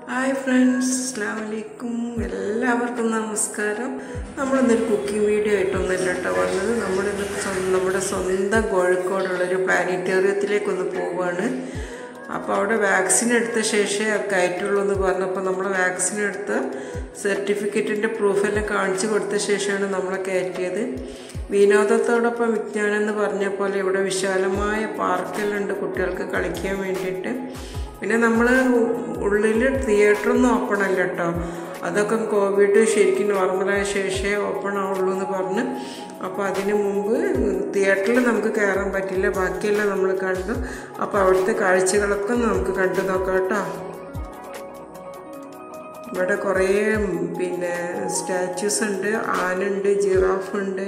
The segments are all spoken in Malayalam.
ഹായ് ഫ്രണ്ട്സ് അസ്സാം വലൈക്കും എല്ലാവർക്കും നമസ്കാരം നമ്മളിന്നൊരു കുക്കിംഗ് വീഡിയോ ആയിട്ടൊന്നുമല്ല കേട്ടോ വന്നത് നമ്മളിന്ന് സ്വ- നമ്മുടെ സ്വന്തം കോഴിക്കോടുള്ളൊരു പ്ലാനറ്റോറിയത്തിലേക്കൊന്ന് പോവുകയാണ് അപ്പോൾ അവിടെ വാക്സിൻ എടുത്ത ശേഷമേ കയറ്റുള്ളൂ എന്ന് പറഞ്ഞപ്പോൾ നമ്മൾ വാക്സിൻ എടുത്ത സർട്ടിഫിക്കറ്റിൻ്റെ പ്രൂഫെല്ലാം കാണിച്ചു കൊടുത്ത ശേഷമാണ് നമ്മളെ കയറ്റിയത് വിനോദത്തോടൊപ്പം വിജ്ഞാനം എന്ന് പറഞ്ഞ പോലെ ഇവിടെ വിശാലമായ പാർക്കെല്ലാം ഉണ്ട് കുട്ടികൾക്ക് കളിക്കാൻ വേണ്ടിയിട്ട് പിന്നെ നമ്മൾ ഉള്ളിൽ തിയേറ്ററൊന്നും ഓപ്പൺ അല്ല കേട്ടോ അതൊക്കെ കോവിഡ് ശരിക്കും നോർമലായ ശേഷമേ ഓപ്പൺ ആവുള്ളൂ എന്ന് പറഞ്ഞ് അപ്പോൾ അതിന് മുമ്പ് തിയേറ്ററിൽ നമുക്ക് കയറാൻ പറ്റില്ല ബാക്കിയെല്ലാം നമ്മൾ കണ്ടു അപ്പോൾ അവിടുത്തെ കാഴ്ചകളൊക്കെ നമുക്ക് കണ്ടു നോക്കാം കേട്ടോ ഇവിടെ കുറേ പിന്നെ സ്റ്റാച്യൂസ് ഉണ്ട് ആനുണ്ട് ജിറാഫ് ഉണ്ട്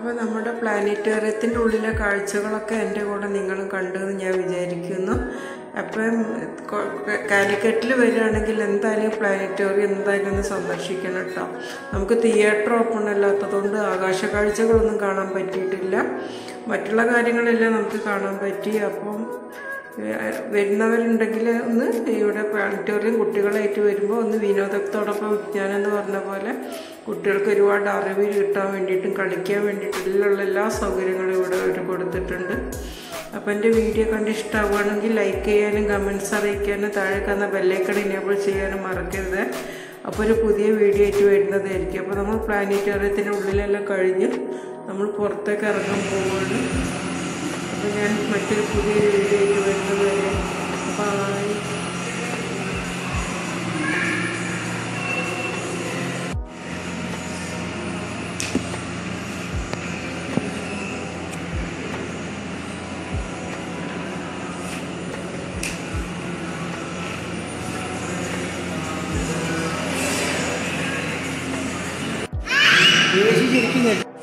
അപ്പോൾ നമ്മുടെ പ്ലാനറ്റോറിയത്തിൻ്റെ ഉള്ളിലെ കാഴ്ചകളൊക്കെ എൻ്റെ കൂടെ നിങ്ങളും കണ്ടു എന്ന് ഞാൻ വിചാരിക്കുന്നു അപ്പം കൊ- കാലിക്കറ്റിൽ വരികയാണെങ്കിൽ എന്തായാലും പ്ലാനറ്റോറിയം എന്തായാലും ഒന്ന് സന്ദർശിക്കണം കേട്ടോ നമുക്ക് തിയേറ്റർ ഓപ്പൺ അല്ലാത്തതുകൊണ്ട് ആകാശ കാഴ്ചകളൊന്നും കാണാൻ പറ്റിയിട്ടില്ല മറ്റുള്ള കാര്യങ്ങളെല്ലാം നമുക്ക് കാണാൻ പറ്റി അപ്പം ഏഹ് വരുന്നവരുണ്ടെങ്കിൽ ഒന്ന് ഇവിടെ പ്ലാനറ്റോറിയം കുട്ടികളായിട്ട് വരുമ്പോൾ ഒന്ന് വിനോദത്തോടൊപ്പം വിജ്ഞാനം എന്ന് പറഞ്ഞ പോലെ കുട്ടികൾക്ക് ഒരുപാട് അറിവ് കിട്ടാൻ വേണ്ടിയിട്ടും കളിക്കാൻ വേണ്ടിയിട്ടുള്ള എല്ലാ സൗകര്യങ്ങളും ഇവിടെ അവർ കൊടുത്തിട്ടുണ്ട് അപ്പോൾ എൻ്റെ വീഡിയോ കണ്ട് ഇഷ്ടമാവുകയാണെങ്കിൽ ലൈക്ക് ചെയ്യാനും കമൻസ് അറിയിക്കാനും താഴെ കാണുന്ന ബെല്ലൈക്കൺ ഇനേബിൾ ചെയ്യാനും മറക്കരുത് അപ്പോൾ ഒരു പുതിയ വീഡിയോ ആയിട്ട് വരുന്നതായിരിക്കും അപ്പോൾ നമ്മൾ പ്ലാനറ്റോറിയത്തിൻ്റെ ഉള്ളിലെല്ലാം കഴിഞ്ഞ് നമ്മൾ പുറത്തേക്ക് ഇറങ്ങാൻ പോവുകയാണ് അപ്പോൾ ഞാൻ മറ്റൊരു പുതിയ വീഡിയോ ആയിട്ട് വരുന്നത് വരെ ബായ് യേശു ശരിക്കും ഞെട്ടി.